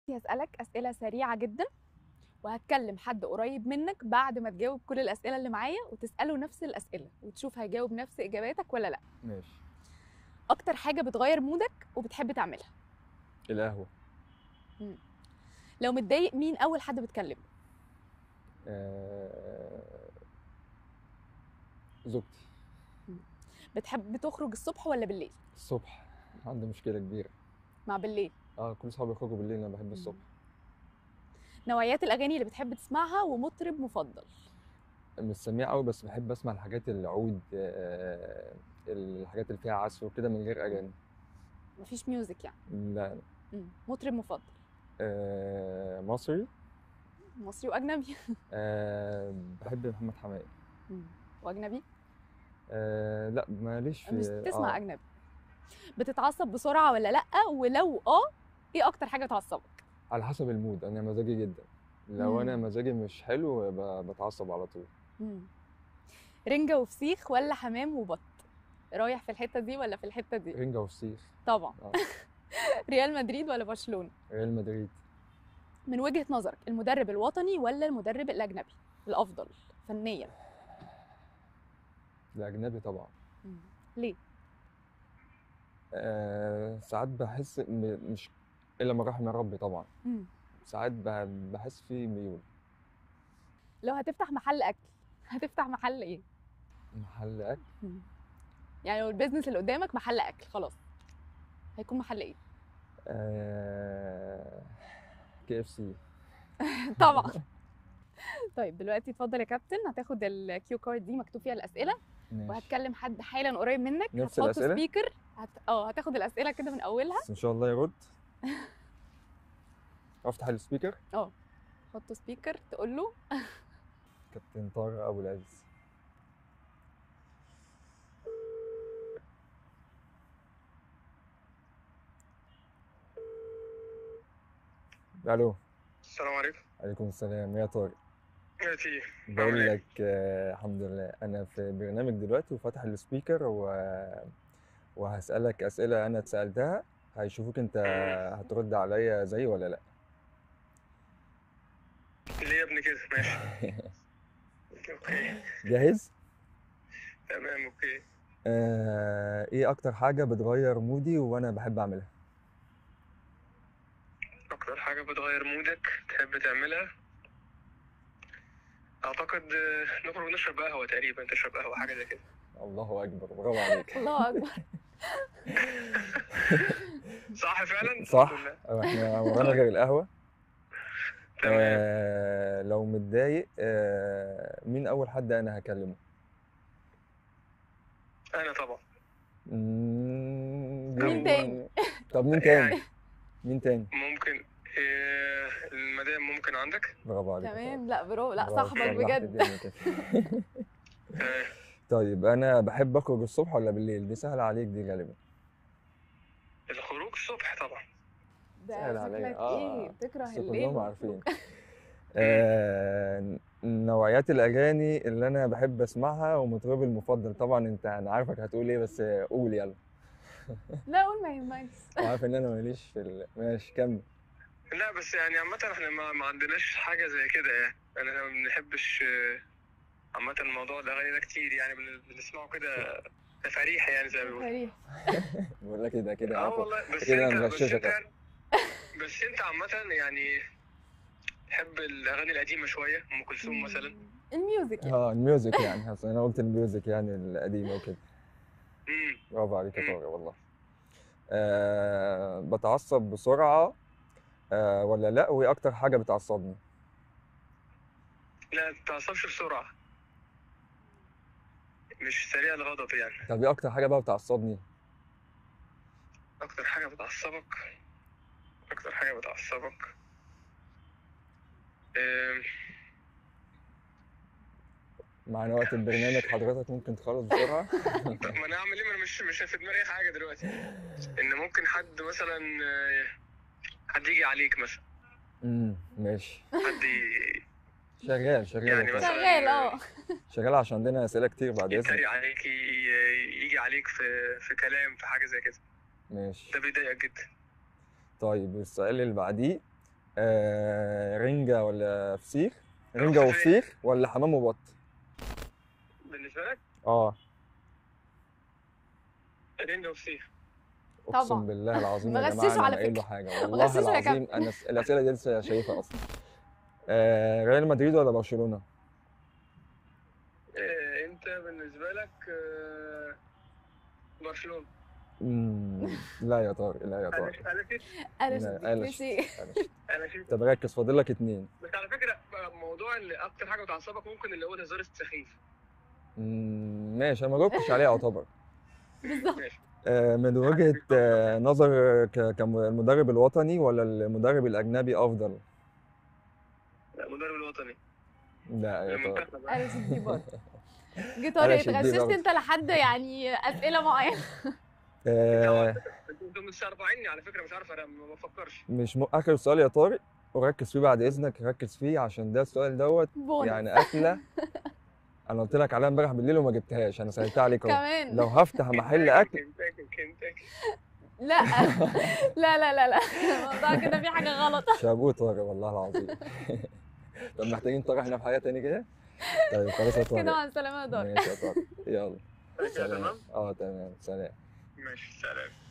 هسألك أسئلة سريعة جدا وهتكلم حد قريب منك بعد ما تجاوب كل الأسئلة اللي معايا وتسأله نفس الأسئلة وتشوف هيجاوب نفس إجاباتك ولا لأ ماشي أكتر حاجة بتغير مودك وبتحب تعملها القهوة لو متضايق مين أول حد بتكلمه آه... زوجتي بتحب تخرج الصبح ولا بالليل الصبح عندي مشكلة كبيرة مع بالليل اه كل صحابي يخرجوا بالليل انا بحب الصبح نوعيات الأغاني اللي بتحب تسمعها ومطرب مفضل مش سميع قوي بس بحب اسمع الحاجات العود آه... الحاجات اللي فيها عزف وكده من غير اغاني مفيش ميوزك يعني لا مم. مطرب مفضل آه... مصري مصري وأجنبي آه... بحب محمد حماقي مم. وأجنبي آه... لا ماليش في مش بتسمع آه. أجنبي بتتعصب بسرعة ولا لأ ولو اه ايه أكتر حاجة تعصبك على حسب المود انا مزاجي جدا لو انا مم. مزاجي مش حلو ب- بتعصب على طول مم. رنجة وفسيخ ولا حمام وبط رايح في الحتة دي ولا في الحتة دي رنجة وفسيخ طبعا آه. ريال مدريد ولا برشلونة ريال مدريد من وجهة نظرك المدرب الوطني ولا المدرب الأجنبي الأفضل فنيا الأجنبي طبعا ليه آه ساعات بحس م- مش إلا من رحم ربي طبعا مم. ساعات ب- بحس فيه ميول لو هتفتح محل أكل هتفتح محل ايه محل أكل مم. يعني لو البيزنس اللي قدامك محل أكل خلاص هيكون محل ايه آه كي اف سي طبعا طيب دلوقتي اتفضل يا كابتن هتاخد الكيو كارد دي مكتوب فيها الأسئلة وهتكلم حد حالا قريب منك نفس هتحط الأسئلة؟ سبيكر هت... اه هتاخد الأسئلة كده من أولها بس إن شاء الله يرد أفتح السبيكر حط سبيكر تقول له كابتن طارق أبو العز ألو السلام عليكم عليكم السلام يا طارق ماشي بقول عامل إيه؟ لك آه الحمد لله انا في برنامج دلوقتي وفاتح السبيكر و... وهسألك أسئلة أنا اتسألتها هيشوفوك أنت هترد عليا زي ولا لأ ليه يا ابني كده ماشي اوكي جاهز؟ تمام اوكي آه إيه أكتر حاجة بتغير مودي وأنا بحب أعملها؟ اكتر حاجة بتغير مودك تحب تعملها اعتقد آه، نخرج نشرب قهوة تقريبا تشرب قهوة حاجة زي كده الله أكبر برافو عليك الله أكبر صح فعلا صح الحمد لله. احنا ورانا غير القهوة تمام آه لو متضايق آه مين أول حد أنا هكلمه؟ انا طبعا مم، مين تاني؟ طب مين تاني؟ مين تاني؟ ممكن آه، المدام ممكن عندك برافو عليك يا تمام لا برافو لا برافو، صاحبك صلحت بجد الدنيا كده. آه، طيب انا بحب اخرج الصبح ولا بالليل دي سهله عليك دي غالبا الخروج الصبح طبعا ده سهل عليا. شكلك آه، ايه بتكره بس الليل كلهم عارفين آه نوعيات الاغاني اللي انا بحب اسمعها ومطربي المفضل طبعا انت انا عارفك هتقول ايه بس قول يلا لا قول ما يهمكش عارف ان انا ماليش في ال... ماشي كمل لا بس يعني عامة احنا ما, ما عندناش حاجة زي كده يعني يعني احنا ما بنحبش آه، عامة موضوع الأغاني ده كتير يعني بن- بنسمعه كده تفاريح يعني زي ما بيقولوا فريح بقول لك كده كده اه عارفه والله بس كده انت أنا بس مغششك انت يعني بس انت عامة يعني تحب الأغاني القديمة شوية أم كلثوم مثلا الميوزك يعني. اه الميوزك يعني أصل انا قلت الميوزك يعني القديمه وكده امم برافو عليك يا مم. طارق والله آه بتعصب بسرعة آه ولا لا وايه اكتر حاجة بتعصبني لا متتعصبش بسرعة مش سريع الغضب يعني طب ايه اكتر حاجة بقى بتعصبني أكتر حاجة بتعصبك أكتر حاجة بتعصبك آم، مع إن وقت البرنامج حضرتك ممكن تخلص بسرعة طب ما أنا أعمل إيه ما أنا مش مش في دماغي أي حاجة دلوقتي إن ممكن حد مثلا آه، حد يجي عليك مثلا امم ماشي حد ي- شغال شغال يعني يا طارق. مثلا شغال اه شغال عشان عندنا اسئلة كتير بعد اذنك يتريق عليك ي- يجي عليك في في كلام في حاجة زي كده ماشي ده بيضايقك جدا طيب السؤال اللي بعديه آه رنجة ولا فسيخ رنجة فسيخ. وفسيخ ولا حمام وبط بالنسبه لك اه رنجة وفسيخ اقسم طبعا. بالله العظيم يا بغششه جماعه انا على قايل له فكرة. حاجه والله بغششه يا العظيم انا س- الاسئله دي لسه شايفها اصلا آه ريال مدريد ولا برشلونه آه، انت بالنسبه لك آه، برشلونه مم، لا يا طارق لا يا انا طارق ش- انا شفت انا لا، شفت أنا ماشي شفت- أنا شفت. انا شفت طب ركز فاضل لك اتنين بس على فكره آه، موضوع اللي اكتر حاجه بتعصبك ممكن اللي هو الهزار السخيف مم، ماشي انا ما جاوبتش عليه يعتبر بالظبط ماشي آه، من وجهة آه، نظر ك- كمدرب الوطني ولا المدرب الأجنبي أفضل؟ لا، المدرب الوطني لا يا طارق المنتخب انا شفت دي برضه جيت أنا طارق شفت دي اتغششت برضه. انت لحد يعني اسئله معينه آه، انتوا انتوا مستربعيني على فكره مش عارف انا ما بفكرش مش م... آخر سؤال يا طارق وركز فيه بعد إذنك ركز فيه عشان ده السؤال دوت بونص يعني أكلة أنا قلت لك عليها امبارح بالليل وما جبتهاش أنا سألتها عليك أهو كمان لو هفتح محل أكل كنتاكي كنتاكي لا لا لا لا لا الموضوع كده في حاجه غلط شابوه طارق والله العظيم طب محتاجين طارق احنا في حاجة تاني كده؟ طيب خلاص يا كده طارق مع السلامه يا طارق ماشي يا طارق يلا كده سلام تمام اه تمام سلام ماشي سلام